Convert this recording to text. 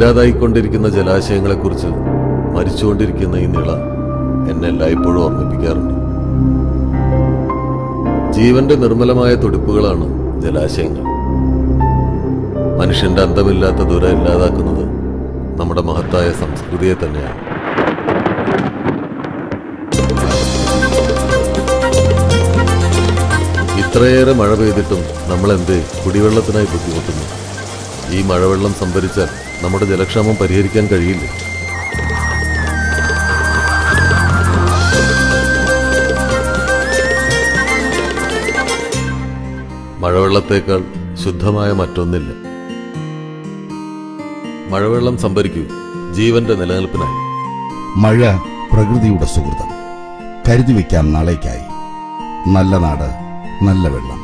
ഇല്ലാതായിക്കൊണ്ടിരിക്കുന്ന ജലാശയങ്ങളെക്കുറിച്ച് മരിച്ചുകൊണ്ടിരിക്കുന്ന ഈ നിള എന്നെ എല്ലായ്പ്പോഴും ഓർമ്മിപ്പിക്കാറുണ്ട് ജീവന്റെ നിർമ്മലമായ തുടിപ്പുകളാണ് ജലാശയങ്ങൾ മനുഷ്യന്റെ അന്തമില്ലാത്ത ദുര ഇല്ലാതാക്കുന്നത് നമ്മുടെ മഹത്തായ സംസ്കൃതിയെ തന്നെയാണ് ഇത്രയേറെ മഴ പെയ്തിട്ടും നമ്മൾ എന്തേ കുടിവെള്ളത്തിനായി ബുദ്ധിമുട്ടുന്നു ഈ മഴവെള്ളം സംഭരിച്ചാൽ നമ്മുടെ ജലക്ഷാമം പരിഹരിക്കാൻ കഴിയില്ലേ മഴവെള്ളത്തേക്കാൾ ശുദ്ധമായ മറ്റൊന്നില്ല മഴവെള്ളം സംഭരിക്കൂ ജീവന്റെ നിലനിൽപ്പിനായി മഴ പ്രകൃതിയുടെ സുഹൃതം കരുതി വയ്ക്കാം നാളേക്കായി നല്ല നാട് നല്ല വെള്ളം